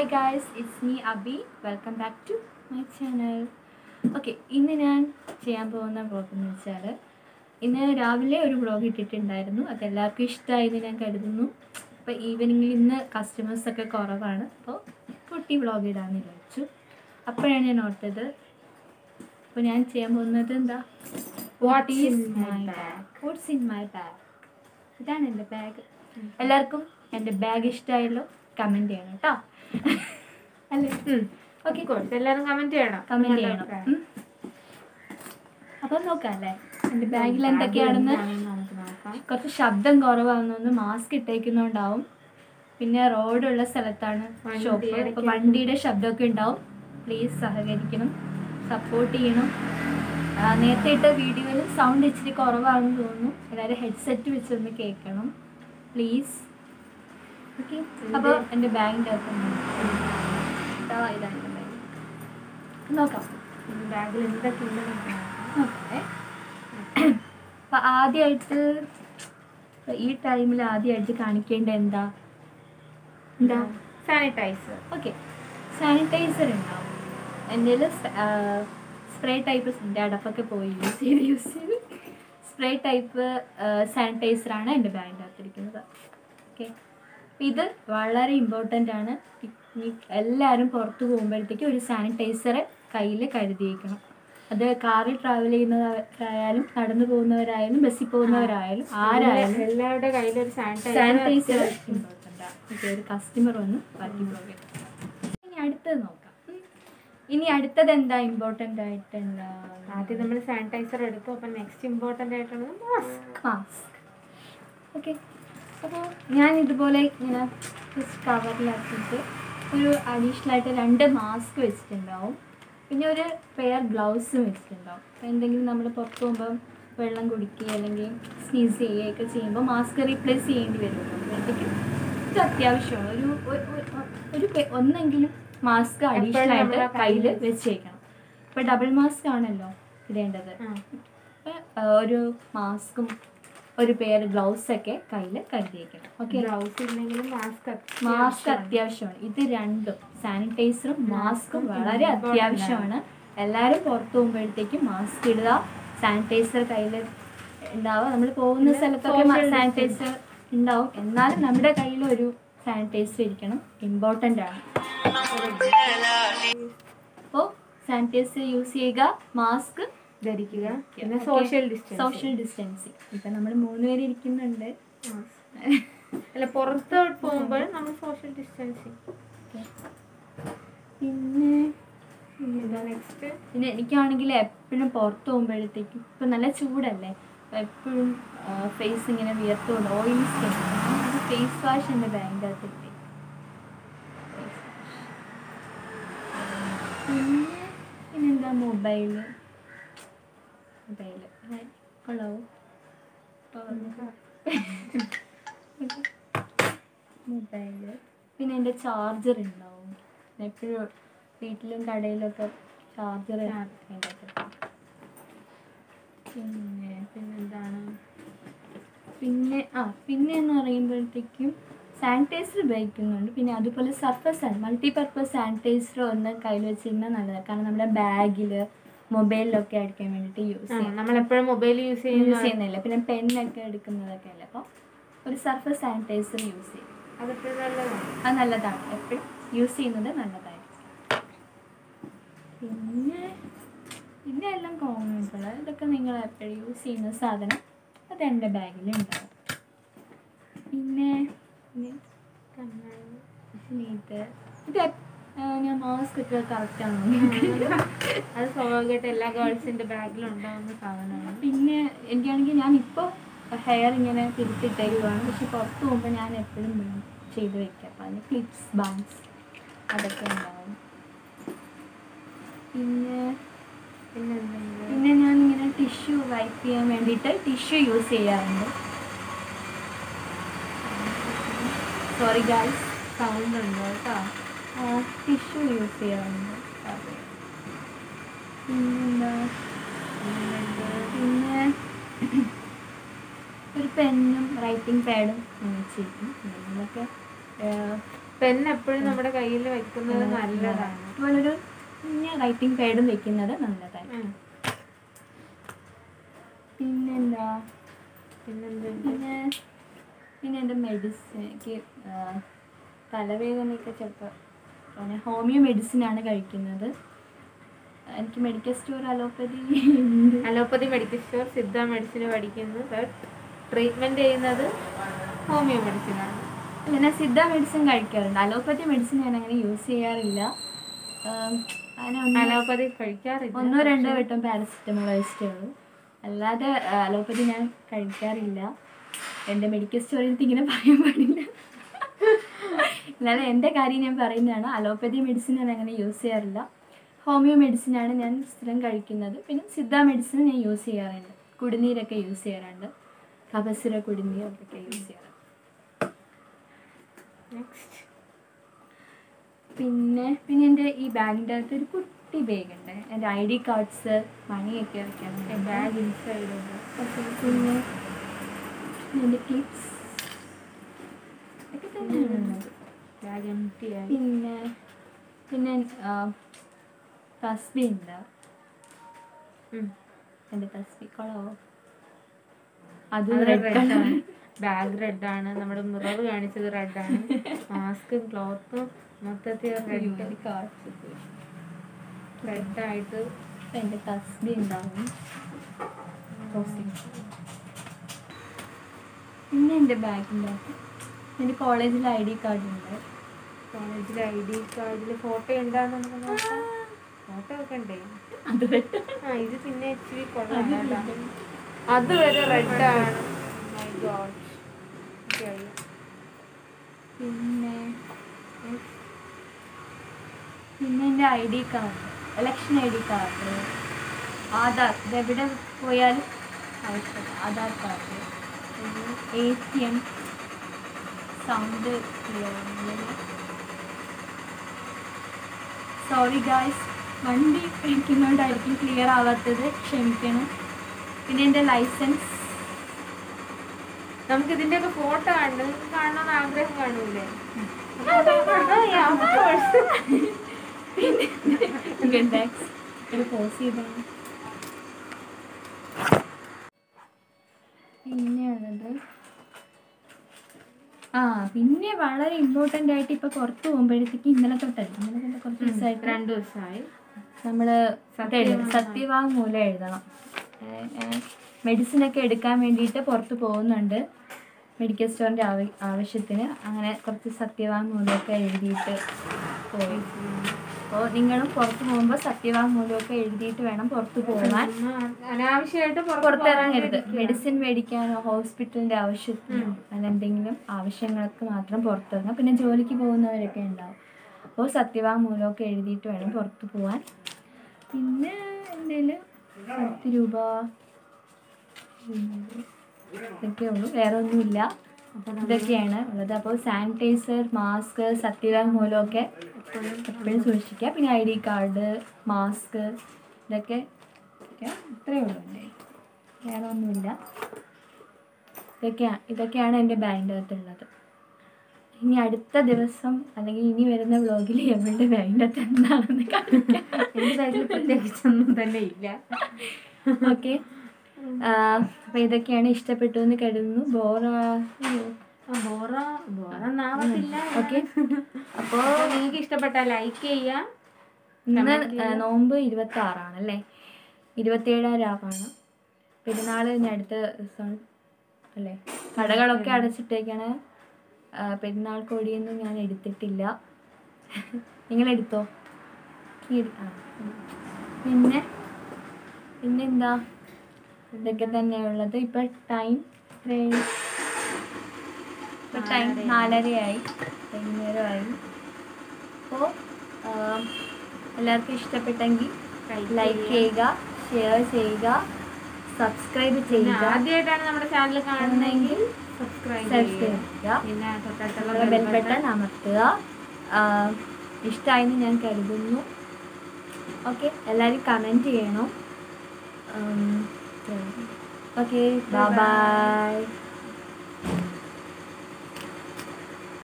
Hi guys it's me Abhi welcome back to my channel okay ഇന്ന് ഞാൻ ചെയ്യാൻ പോകുന്ന വ്ളോഗ് എന്ന് വെച്ചാൽ ഇന്ന് രാവിലെ ഒരു വ്ളോഗ് ഇട്ടിട്ടുണ്ടായിരുന്നു അത് എല്ലാവർക്കും ഇഷ്ടമായി എന്ന് ഞാൻ കരുതുന്നു അപ്പോൾ ഈവനിങ്ങിൽ ഇന്ന് കസ്റ്റമേഴ്സൊക്കെ കുറവാണ് അപ്പോൾ കുട്ടി വ്ളോഗ് ഇടാമെന്ന് വിചാരിച്ചു അപ്പോഴാണ് ഞാൻ ഓർത്തത് അപ്പോൾ ഞാൻ ചെയ്യാൻ പോകുന്നത് എന്താ what is my bag what's in my bag ഇതാണ് എൻ്റെ ബാഗ് എല്ലാവർക്കും എൻ്റെ ബാഗ് ഇഷ്ടമായല്ലോ കമൻറ്റ് ചെയ്യണം കേട്ടോ അല്ലേ ഓക്കെ എല്ലാരും കമന്റ് ചെയ്യണം കമൻറ്റ് ചെയ്യണം ഉം. അപ്പോൾ നോക്കാം അല്ലേ എൻ്റെ ബാഗിൽ എന്തൊക്കെയാണെന്ന് നമുക്ക് നോക്കാം കുറച്ച് ശബ്ദം കുറവാണെന്നൊന്ന് മാസ്ക് ഇട്ടേക്കുന്നതുകൊണ്ടാവും പിന്നെ റോഡുള്ള സ്ഥലത്താണ് ഷോപ്പ് അപ്പോൾ വണ്ടിയുടെ ശബ്ദമൊക്കെ ഉണ്ടാവും പ്ലീസ് സഹകരിക്കണം സപ്പോർട്ട് ചെയ്യണം ആ, നേരത്തെ ഇട്ട വീഡിയോയിൽ സൗണ്ട് ഇച്ചിരി കുറവാണെന്ന് തോന്നുന്നു എല്ലാവരും ഹെഡ്സെറ്റ് വെച്ചൊന്ന് കേൾക്കണം പ്ലീസ് ഓക്കെ അപ്പോൾ എൻ്റെ ബാഗിൻ്റെ അകത്ത് ഇതാ ഇതാണ് എൻ്റെ ബാഗ് നോക്കാം ബാഗിൽ എന്തൊക്കെയുണ്ട് നമുക്ക് നോക്കാം നോക്കട്ടെ അപ്പം ആദ്യമായിട്ട് ഇപ്പൊ ഈ ടൈമിൽ ആദ്യമായിട്ട് കാണിക്കേണ്ട എന്താ എന്താ സാനിറ്റൈസർ ഓക്കെ സാനിറ്റൈസർ ഉണ്ടാവും എൻ്റെ സ്പ്രേ ടൈപ്പ് എൻ്റെ അടപ്പൊക്കെ പോയി യൂസ് ചെയ്ത് യൂസ് ചെയ്ത് സ്പ്രേ ടൈപ്പ് സാനിറ്റൈസറാണ് എൻ്റെ ബാഗിൻ്റെ അകത്തിരിക്കുന്നത് ഓക്കെ ഇത് വളരെ ഇമ്പോർട്ടൻ്റ് ആണ് ഇനി എല്ലാവരും പുറത്ത് പോകുമ്പോഴത്തേക്ക് ഒരു സാനിറ്റൈസർ കയ്യിൽ കരുതിയേക്കണം അത് കാറിൽ ട്രാവൽ ചെയ്യുന്നവരായാലും നടന്നു പോകുന്നവരായാലും ബസ്സിൽ പോകുന്നവരായാലും ആരായാലും എല്ലാവരുടെ കയ്യിൽ ഒരു സാനിറ്റൈസർ സാനിറ്റൈസർ ഇമ്പോർട്ടൻ്റ് ആണ് ഓക്കെ ഒരു കസ്റ്റമർ വന്ന് പറ്റി പോകരുത് ഇനി അടുത്തത് നോക്കാം ഉം. ഇനി അടുത്തത് എന്താ ഇമ്പോർട്ടൻ്റ് ആയിട്ട് എന്താ ആദ്യം നമ്മൾ സാനിറ്റൈസർ എടുത്തു അപ്പൊ നെക്സ്റ്റ് ഇമ്പോർട്ടന്റ് ആയിട്ടുള്ളത് മാസ്ക് മാസ്ക് ഓക്കെ അപ്പോൾ ഞാൻ ഇതുപോലെ ഇങ്ങനെ ജസ്റ്റ് കവറിലാക്കിയിട്ട് ഒരു അഡീഷണൽ ആയിട്ട് രണ്ട് മാസ്ക് വെച്ചിട്ടുണ്ടാവും പിന്നെ ഒരു പെയർ ഗ്ലൗസും വെച്ചിട്ടുണ്ടാവും അപ്പോൾ എന്തെങ്കിലും നമ്മൾ പുറത്ത് പോകുമ്പോൾ വെള്ളം കുടിക്കുക അല്ലെങ്കിൽ സ്നീസ് ചെയ്യുകയൊക്കെ ചെയ്യുമ്പോൾ മാസ്ക് റീപ്ലേസ് ചെയ്യേണ്ടി വരുമല്ലോ അപ്പോഴത്തേക്കും ഇത് അത്യാവശ്യമാണ് ഒരു ഒരു- ഒരു- ഒരു പെ- ഒന്നെങ്കിലും മാസ്ക് അഡീഷണൽ ആയിട്ട് നമ്മുടെ കയ്യിൽ കയ്യിൽ വെച്ചേക്കണം ഇപ്പോൾ ഡബിൾ മാസ്ക് ആണല്ലോ ഇടേണ്ടത് അപ്പൊ, ഒരു മാസ്കും ഒരു പെയർ ഗ്ലൗസ് ഒക്കെ കയ്യിൽ കരുതിയേക്കണം ഓക്കെ ഗ്ലൗസ് ഇല്ലെങ്കിലും മാസ്ക് മാസ്ക് അത്യാവശ്യമാണ് ഇത് രണ്ടും സാനിറ്റൈസറും മാസ്കും വളരെ അത്യാവശ്യമാണ് എല്ലാവരും പുറത്തു പോകുമ്പോഴത്തേക്കും മാസ്ക് ഇടുക സാനിറ്റൈസർ കയ്യിൽ ഉണ്ടാവുക നമ്മൾ പോകുന്ന സ്ഥലത്തൊക്കെ social സാനിറ്റൈസർ ഉണ്ടാവും എന്നാലും നമ്മുടെ കയ്യിൽ ഒരു സാനിറ്റൈസർ ഇരിക്കണം ഇമ്പോർട്ടൻ്റ് ആണ് അപ്പോൾ സാനിറ്റൈസർ യൂസ് ചെയ്യുക മാസ്ക് ധരിക്കുക പിന്നെ സോഷ്യൽ ഡിസ്റ്റൻസ് സോഷ്യൽ ഡിസ്റ്റൻസിങ് ഇപ്പം നമ്മൾ മൂന്ന് പേര് ഇരിക്കുന്നുണ്ട് അല്ല പുറത്തോട്ട് പോകുമ്പോൾ നമ്മൾ സോഷ്യൽ ഡിസ്റ്റൻസിങ് പിന്നെ ഇതാ നെക്സ്റ്റ് പിന്നെ എനിക്കാണെങ്കിൽ എപ്പോഴും പുറത്ത് പോകുമ്പോഴത്തേക്കും ഇപ്പം നല്ല ചൂടല്ലേ എപ്പോഴും ഫേസ് ഇങ്ങനെ വിയർത്തുകൊണ്ട് ഓയിലി സ്കിൻ ഫേസ് വാഷ് എൻ്റെ ബാങ്കിൻ്റെ അകത്ത് ഇട്ടേ പിന്നെ പിന്നെന്താ മൊബൈല് മൊബൈല് കൊള്ളാവോ മൊബൈല് പിന്നെ എൻ്റെ ചാർജർ ഉണ്ടാവും എപ്പോഴും വീട്ടിലും കടയിലൊക്കെ ചാർജർ പിന്നെ പിന്നെന്താണ് പിന്നെ ആ പിന്നെ എന്ന് പറയുമ്പോഴത്തേക്കും സാനിറ്റൈസർ ഉപയോഗിക്കുന്നുണ്ട് പിന്നെ അതുപോലെ സർഫസ് മൾട്ടി പർപ്പസ് സാനിറ്റൈസർ ഒന്ന് കയ്യിൽ വെച്ചിരുന്നാൽ നല്ലതാണ് കാരണം നമ്മുടെ ബാഗിൽ മൊബൈലിലൊക്കെ അടിക്കാൻ വേണ്ടിയിട്ട് യൂസ് ചെയ്യാം നമ്മൾ എപ്പോഴും മൊബൈൽ യൂസ് യൂസ് ചെയ്യുന്ന ചെയ്യുന്നില്ല പിന്നെ പെന്നൊക്കെ എടുക്കുന്നതൊക്കെ അല്ലേ അപ്പോൾ ഒരു സർഫസ് സാനിറ്റൈസർ യൂസ് ചെയ്യും അതെപ്പോഴും നല്ലതാണ് അത് നല്ലതാണ് എപ്പോഴും യൂസ് ചെയ്യുന്നത് നല്ലതായിരിക്കും പിന്നെ പിന്നെ എല്ലാം കോമൺ ആയിട്ടുള്ള ഇതൊക്കെ നിങ്ങൾ എപ്പോഴും യൂസ് ചെയ്യുന്ന സാധനം അത് എൻ്റെ ബാഗിൽ ഉണ്ടാവും പിന്നെ പിന്നെ പിന്നെ ഇത് ഇത് എപ്- ആ, ഞാൻ മാസ്ക് ഒക്കെ കറക്റ്റാണോ അത് സ്വാഭാവികമായിട്ട് എല്ലാ ഗേൾസിന്റെ ബാഗിലും ഉണ്ടാവുന്ന സാധനമാണ് പിന്നെ എനിക്കാണെങ്കിൽ ഞാൻ ഇപ്പോൾ ഹെയർ ഇങ്ങനെ തിരിച്ചിട്ടേക്കുവാണ് പക്ഷെ പുറത്ത് പോകുമ്പോൾ ഞാൻ എപ്പോഴും ചെയ്ത് വെക്കാം അപ്പം അതിന് ക്ലിപ്സ് ബാൻസ് അതൊക്കെ ഉണ്ടാവും പിന്നെ പിന്നെ എന്തുണ്ട്? പിന്നെ ഞാൻ ഇങ്ങനെ ടിഷ്യൂ വൈപ്പ് ചെയ്യാൻ വേണ്ടിയിട്ട് ടിഷ്യൂ യൂസ് ചെയ്യാറുണ്ട് സോറി ഗായ്സ് സൗണ്ട് ഉണ്ട് കേട്ടോ ടിഷ്യൂ യൂസ് ചെയ്യാറുണ്ട് അതെ. പിന്നെന്താ പിന്നെ ഒരു പെന്നും റൈറ്റിംഗ് പാഡും വെച്ചിരിക്കും എന്തെങ്കിലുമൊക്കെ പെൻ എപ്പോഴും നമ്മുടെ കയ്യിൽ വെക്കുന്നത് നല്ലതാണ് അതുപോലൊരു കുഞ്ഞ റൈറ്റിംഗ് പാഡും വെക്കുന്നത് നല്ലതായി ഉം. പിന്നെന്താ പിന്നെന്തുണ്ട് പിന്നെ പിന്നെ എൻ്റെ മെഡിസിൻ എനിക്ക് ആ, തലവേദനയൊക്കെ ചിലപ്പോൾ ഞാൻ ഹോമിയോ മെഡിസിനാണ് കഴിക്കുന്നത് എനിക്ക് മെഡിക്കൽ സ്റ്റോർ അലോപ്പതി ഉണ്ട് allopathy medical store Siddha medicine പഠിക്കുന്നു ബട്ട് ട്രീറ്റ്മെന്റ് ചെയ്യുന്നത് ഹോമിയോ മെഡിസിൻ ആണ് ഞാൻ സിദ്ധ മെഡിസിൻ കഴിക്കാറുണ്ട് അലോപ്പതി മെഡിസിൻ ഞാൻ അങ്ങനെ യൂസ് ചെയ്യാറില്ല ആം, അങ്ങനെ ഒന്നോ അലോപ്പതി കഴിക്കാറില്ല ഒന്നോ രണ്ടോ വട്ടം പാരസിറ്റമോൾ കഴിച്ചിട്ടേ ഉള്ളൂ അല്ലാതെ ആ, അലോപ്പതി ഞാൻ കഴിക്കാറില്ല എൻ്റെ മെഡിക്കൽ സ്റ്റോറിൽ ഇങ്ങനെ പറയാൻ പാടില്ല അല്ലാതെ എൻ്റെ കാര്യം ഞാൻ പറയുന്നതാണ് അലോപ്പതി മെഡിസിൻ ഞാൻ അങ്ങനെ യൂസ് ചെയ്യാറില്ല ഹോമിയോ മെഡിസിനാണ് ഞാൻ സ്ഥിരം കഴിക്കുന്നത് പിന്നെ സിദ്ധ മെഡിസിൻ ഞാൻ യൂസ് ചെയ്യാറുണ്ട് കുടിനീരൊക്കെ യൂസ് ചെയ്യാറുണ്ട് കപസിര കുടിനീരൊക്കെ യൂസ് ചെയ്യാറുണ്ട് നെക്സ്റ്റ് പിന്നെ പിന്നെ എൻ്റെ ഈ ബാഗിൻ്റെ അകത്ത് ഒരു കുട്ടി ബാഗ് ഉണ്ട് എൻ്റെ ഐ ഡി കാർഡ്സ് മണിയൊക്കെ വെക്കാറുണ്ട് ബാഗ് ഇൻസൈഡ് ഉണ്ട് പിന്നെ എൻ്റെ ക്ലിപ്സ് ഒക്കെ തന്നെയാണുള്ളത് ബാഗ് എം ടി ആയി പിന്നെ പിന്നെ തസ്ബി ഉണ്ട് ഉം. എൻ്റെ തസ്ബി കൊളവോ അത് അത് റെഡ് red കളർ ആണ് ബാഗ് റെഡ് ആണ് നമ്മുടെ മിറർ കാണിച്ചത് റെഡ് ആണ് മാസ്കും ക്ലോത്തും മൊത്തത്തിൽ റെഡ് കാർഡ്സ് റെഡ് ആയിട്ട് എൻ്റെ തസ്ബി ഉണ്ടാവും പിന്നെ എൻ്റെ ബാഗിൻ്റെ അകത്ത് എൻ്റെ കോളേജിൽ ഐ ഡി കാർഡ് ഉണ്ട് കോളേജിലെ ഐ ഡി കാർഡിൽ ഫോട്ടോ ഉണ്ടാന്ന് നമുക്ക് നോക്കാം ഫോട്ടോ ഒക്കെ ഉണ്ടേ അത് ആ ഇത് പിന്നെ ഇച്ചിരി കൊള്ളാം കേട്ടോ. അത് വരെ റെഡ് ആണ് മൈ ഗോഡ് പിന്നെ പിന്നെ എൻ്റെ I D card election I D card Aadhaar ഇതെവിടെ പോയാലും ആവശ്യം Aadhaar card A T M sound clear sorry guys വണ്ടി കഴിക്കുന്നതുകൊണ്ടായിരിക്കും ക്ലിയർ ആവാത്തത് ക്ഷമിക്കണം പിന്നെ എൻ്റെ ലൈസൻസ് നമുക്ക് ഇതിന്റെ ഒക്കെ ഫോട്ടോ കണ്ട് നിങ്ങൾക്ക് കാണണമെന്ന് ആഗ്രഹം കാണൂലേ നെക്സ്റ്റ് ഒരു പോസ് ചെയ്താണ് പിന്നെ ഉള്ളത് ആ പിന്നെ വളരെ ഇമ്പോർട്ടൻ്റ് ആയിട്ട് ഇപ്പൊ പുറത്ത് പോകുമ്പോഴത്തേക്ക് ഇന്നലെ തൊട്ടല്ല ഇന്നലെ തൊട്ട് കുറച്ച് ദിവസമായിട്ട് രണ്ടു ദിവസമായി നമ്മൾ സത്യവാങ്മൂലം. സത്യവാങ്മൂലം എഴുതണം മെഡിസിൻ ഒക്കെ എടുക്കാൻ വേണ്ടിയിട്ട് പുറത്ത് പോകുന്നുണ്ട് മെഡിക്കൽ സ്റ്റോറിൻ്റെ ആവ ആവശ്യത്തിന് അങ്ങനെ കുറച്ച് സത്യവാങ്മൂലമൊക്കെ എഴുതിയിട്ട് പോയി അപ്പോൾ നിങ്ങളും പുറത്ത് പോകുമ്പോൾ സത്യവാങ്മൂലമൊക്കെ എഴുതിയിട്ട് വേണം പുറത്ത് പോകാൻ അനാവശ്യമായിട്ട് പുറത്ത് പുറത്തിറങ്ങരുത് പോകാതിരിക്കുക. മെഡിസിൻ മേടിക്കാനോ ഹോസ്പിറ്റലിൻ്റെ ആവശ്യത്തിനോ അങ്ങനെ എന്തെങ്കിലും ആവശ്യങ്ങൾക്ക് മാത്രം പുറത്തിറങ്ങാം പിന്നെ ജോലിക്ക് പോകുന്നവരൊക്കെ ഉണ്ടാവും അപ്പോൾ സത്യവാങ്മൂലമൊക്കെ എഴുതിയിട്ട് വേണം പുറത്ത് പോകാൻ പിന്നെ എന്തെങ്കിലും പത്ത് രൂപ ഇതൊക്കെ ഉള്ളൂ വേറെ ഒന്നുമില്ല ഇതൊക്കെയാണ് ഉള്ളത് അപ്പോൾ സാനിറ്റൈസർ മാസ്ക് സത്യവാങ്മൂലമൊക്കെ എപ്പോഴും സൂക്ഷിക്കുക പിന്നെ ഐ ഡി കാർഡ് മാസ്ക് ഇതൊക്കെ ഒക്കെ ഇത്രയേ ഉള്ളൂ എൻ്റെ കയ്യിൽ. വേറെ ഒന്നുമില്ല ഇതൊക്കെയാണ് ഇതൊക്കെയാണ് എൻ്റെ ബാഗിൻ്റെ അകത്തുള്ളത് ഇനി അടുത്ത ദിവസം അല്ലെങ്കിൽ ഇനി വരുന്ന വ്ളോഗിൽ എവളുടെ ബാഗിൻ്റെ അകത്ത് എന്താണെന്ന് കാണിക്കാം എൻ്റെ ബാഗിൽ പ്രത്യേകിച്ചൊന്നും തന്നെ ഇല്ല ഓക്കെ അപ്പോൾ ഇതൊക്കെയാണ് ഇഷ്ടപ്പെട്ടു എന്ന് കരുതുന്നു ബോറ ആ, ബോറ ബോറ നാവത്തില്ല ഓക്കെ അപ്പോൾ അപ്പോൾ നിങ്ങൾക്ക് ഇഷ്ടപ്പെട്ടാൽ ലൈക്ക് ചെയ്യുക ഇന്ന് ആ, നോമ്പ് ഇരുപത്തി ആറാണ് അല്ലേ ഇരുപത്തിയേഴാം രാവാണ് പെരുന്നാൾ ഇനി അടുത്ത ദിവസം അല്ലേ കടകളൊക്കെ അടച്ചിട്ടേക്കാണ് ആ, പെരുന്നാൾ കൊടിയൊന്നും ഞാൻ എടുത്തിട്ടില്ല നിങ്ങൾ എടുത്തോ നീ എടു- ആ. പിന്നെ പിന്നെന്താ ഇതൊക്കെ തന്നെയുള്ളത് ഇപ്പം ടൈം എത്രയായി ഇപ്പം ടൈം നാലരയായി വൈകുന്നേരമായി അപ്പോൾ എല്ലാവർക്കും ഇഷ്ടപ്പെട്ടെങ്കിൽ ലൈക്ക് ചെയ്യുക ഷെയർ ചെയ്യുക സബ്സ്ക്രൈബ് പിന്നെ ചെയ്യുക ആദ്യമായിട്ടാണ് നമ്മുടെ ചാനൽ കാണുന്നതെങ്കിൽ സബ്സ്ക്രൈബ് സബ്സ്ക്രൈബ് ചെയ്യുക ചെയ്യുക പിന്നെ തൊട്ടടുത്തുള്ള ബെൽ ബെൽ ബട്ടൺ ബട്ടൺ അമർത്തുക ഇഷ്ടമായെന്ന് ഞാൻ കരുതുന്നു ഓക്കെ എല്ലാവരും കമൻറ്റ് ചെയ്യണം ഓക്കെ ബൈ ബൈ